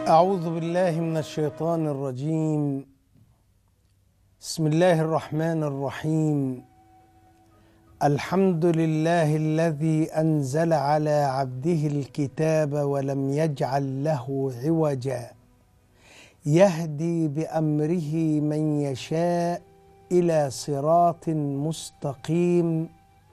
أعوذ بالله من الشيطان الرجيم بسم الله الرحمن الرحيم الحمد لله الذي أنزل على عبده الكتاب ولم يجعل له عوجا يهدي بأمره من يشاء إلى صراط مستقيم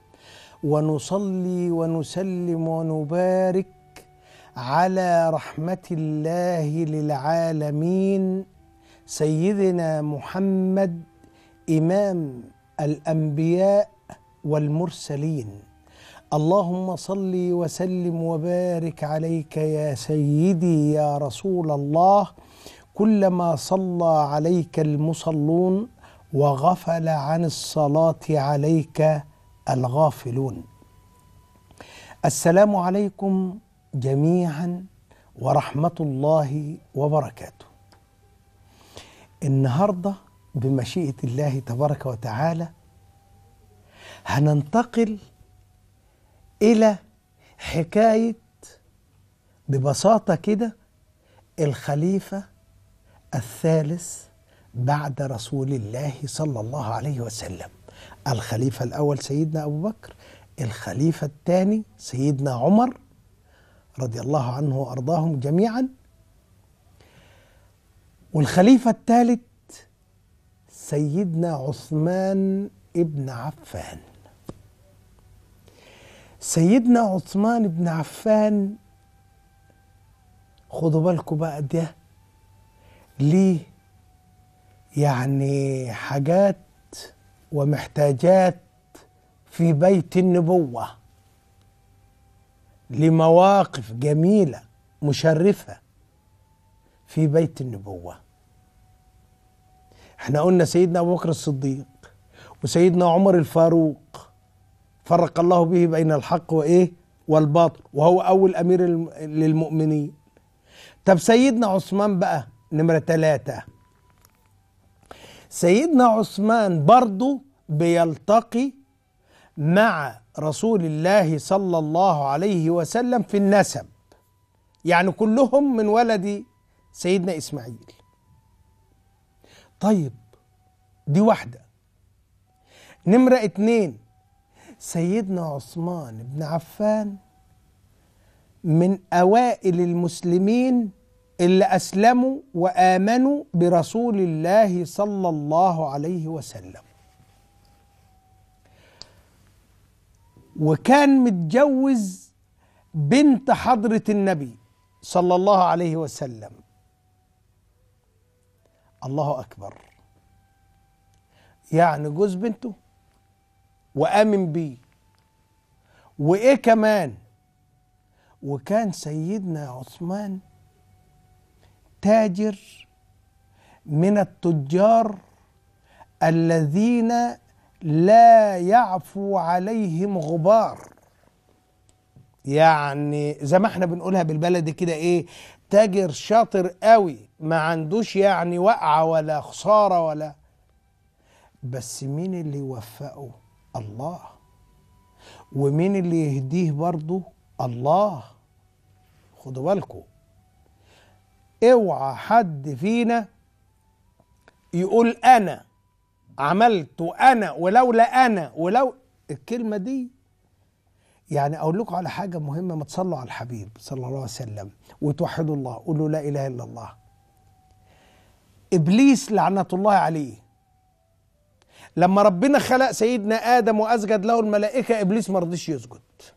ونصلي ونسلم ونبارك على رحمة الله للعالمين سيدنا محمد إمام الأنبياء والمرسلين اللهم صل وسلم وبارك عليك يا سيدي يا رسول الله كلما صلى عليك المصلون وغفل عن الصلاة عليك الغافلون السلام عليكم جميعا ورحمة الله وبركاته النهاردة بمشيئة الله تبارك وتعالى هننتقل إلى حكاية ببساطة كده الخليفة الثالث بعد رسول الله صلى الله عليه وسلم الخليفة الأول سيدنا أبو بكر الخليفة الثاني سيدنا عمر رضي الله عنه وأرضاهم جميعا والخليفة الثالث سيدنا عثمان ابن عفان سيدنا عثمان بن عفان خدوا بالكم بقى ده ليه يعني حاجات ومحتاجات في بيت النبوة لمواقف جميلة مشرفة في بيت النبوة احنا قلنا سيدنا أبو بكر الصديق وسيدنا عمر الفاروق فرق الله به بين الحق وإيه والباطل وهو أول أمير للمؤمنين طب سيدنا عثمان بقى نمرة ثلاثة سيدنا عثمان برضه بيلتقي مع رسول الله صلى الله عليه وسلم في النسب يعني كلهم من ولد سيدنا إسماعيل طيب دي واحدة نمرة اتنين سيدنا عثمان بن عفان من أوائل المسلمين اللي أسلموا وآمنوا برسول الله صلى الله عليه وسلم وكان متجوز بنت حضرة النبي صلى الله عليه وسلم الله أكبر يعني جوز بنته وآمن بيه وإيه كمان وكان سيدنا عثمان تاجر من التجار الذين لا يعفو عليهم غبار يعني زي ما احنا بنقولها بالبلدي كده ايه تاجر شاطر قوي ما عندوش يعني وقعه ولا خساره ولا بس مين اللي يوفقه الله ومين اللي يهديه برضه الله خدوا بالكم اوعى حد فينا يقول انا عملت انا ولولا انا ولو الكلمه دي يعني اقول لكم على حاجه مهمه ما تصلوا على الحبيب صلى الله عليه وسلم وتوحدوا الله قولوا لا اله الا الله ابليس لعنه الله عليه لما ربنا خلق سيدنا ادم واسجد له الملائكه ابليس ما رضيش يسجد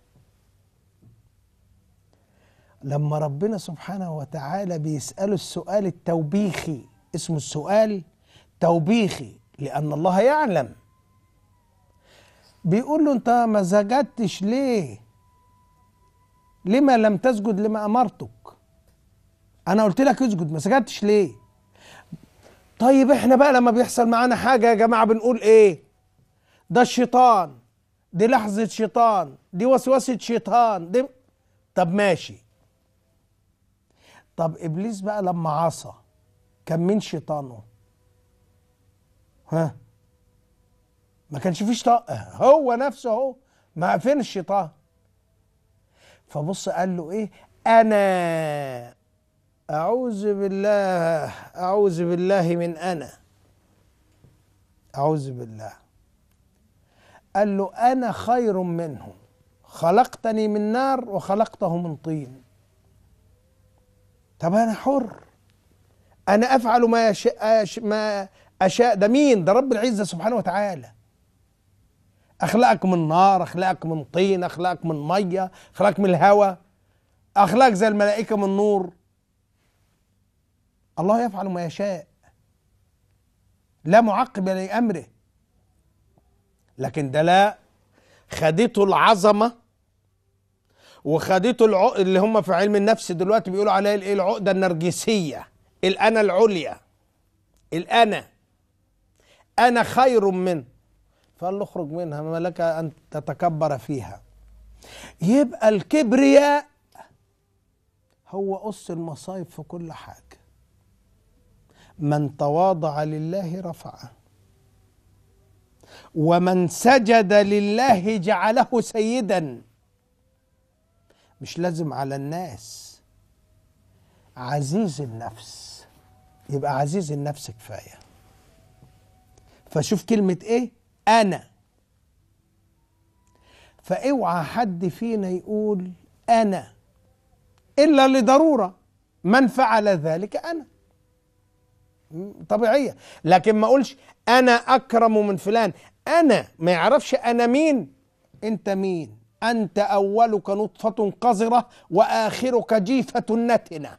لما ربنا سبحانه وتعالى بيساله السؤال التوبيخي اسمه السؤال توبيخي لأن الله يعلم بيقول له أنت ما سجدتش ليه لما لم تسجد لما أمرتك أنا قلت لك اسجد ما سجدتش ليه طيب احنا بقى لما بيحصل معانا حاجة يا جماعة بنقول ايه ده الشيطان دي لحظة شيطان دي وسوسة شيطان دي طب ماشي طب إبليس بقى لما عصى كان مين شيطانه ها ما كانش فيش طاقة هو نفسه هو ما فين الشيطان فبص قال له ايه انا أعوذ بالله أعوذ بالله من أنا أعوذ بالله قال له أنا خير منه خلقتني من نار وخلقته من طين طب أنا حر أنا أفعل ما يشاء ما أشاء ده مين ده رب العزة سبحانه وتعالى أخلقك من نار أخلقك من طين أخلقك من مية أخلقك من الهواء أخلقك زي الملائكة من نور الله يفعل ما يشاء لا معقب لأمره لكن ده لا خدته العظمة وخدته العق... اللي هم في علم النفس دلوقتي بيقولوا عليها الايه العقدة النرجسية الأنا العليا الأنا أنا خير منه فقال له اخرج منها ما لك أن تتكبر فيها يبقى الكبرياء هو قص المصايب في كل حاجة من تواضع لله رفعه ومن سجد لله جعله سيدا مش لازم على الناس عزيز النفس يبقى عزيز النفس كفايه فشوف كلمه ايه انا فاوعى حد فينا يقول انا الا لضروره من فعل ذلك انا طبيعيه لكن ما اقولش انا اكرم من فلان انا ما يعرفش انا مين انت مين انت اولك نطفه قذره واخرك جيفه نتنه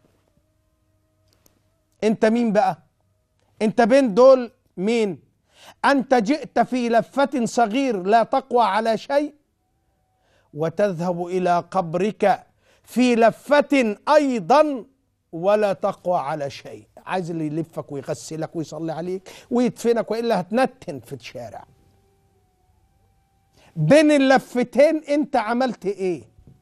انت مين بقى انت بين دول مين انت جئت في لفه صغير لا تقوى على شيء وتذهب الى قبرك في لفه ايضا ولا تقوى على شيء عايز اللي يلفك ويغسلك ويصلي عليك ويدفنك والا هتنتن في الشارع بين اللفتين انت عملت ايه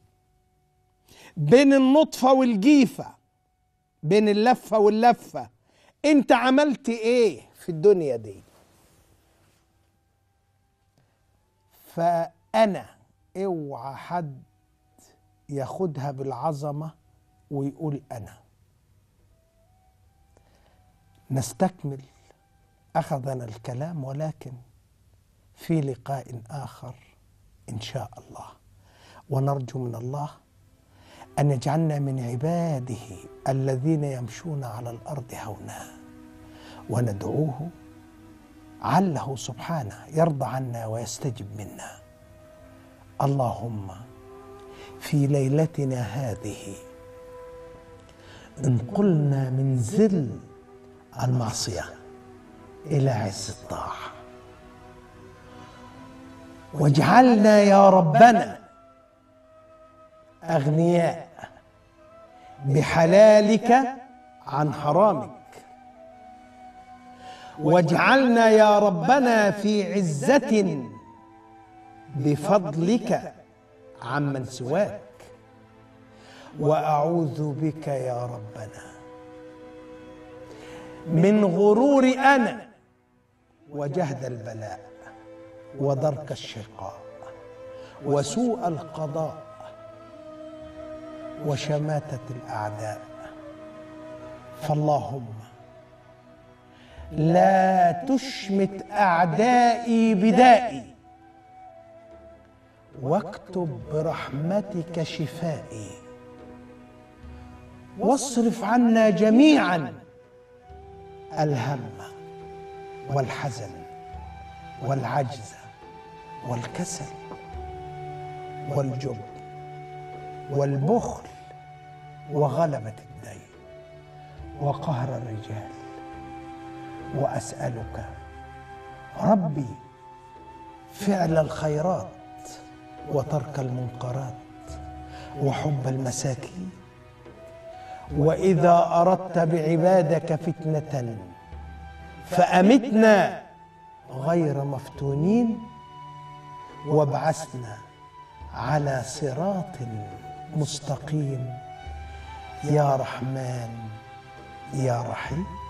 بين النطفة والجيفة بين اللفة واللفة انت عملت ايه في الدنيا دي فانا اوعى حد ياخدها بالعظمة ويقول انا نستكمل اخذنا الكلام ولكن في لقاء اخر ان شاء الله ونرجو من الله ان يجعلنا من عباده الذين يمشون على الارض هونا وندعوه عله سبحانه يرضى عنا ويستجب منا اللهم في ليلتنا هذه انقلنا من ذل المعصيه الى عز الطاعه واجعلنا يا ربنا اغنياء بحلالك عن حرامك واجعلنا يا ربنا في عزه بفضلك عمن سواك واعوذ بك يا ربنا من غرور انا وجهد البلاء ودرك الشقاء وسوء القضاء وشماتة الأعداء فاللهم لا تشمت أعدائي بدائي واكتب برحمتك شفائي واصرف عنا جميعا الهم والحزن والعجز والكسل والجبن والبخل وغلبة الدين وقهر الرجال وأسألك ربي فعل الخيرات وترك المنكرات وحب المساكين وإذا أردت بعبادك فتنة فأمتنا غير مفتونين وابعثنا على صراط مستقيم يا رحمن يا رحيم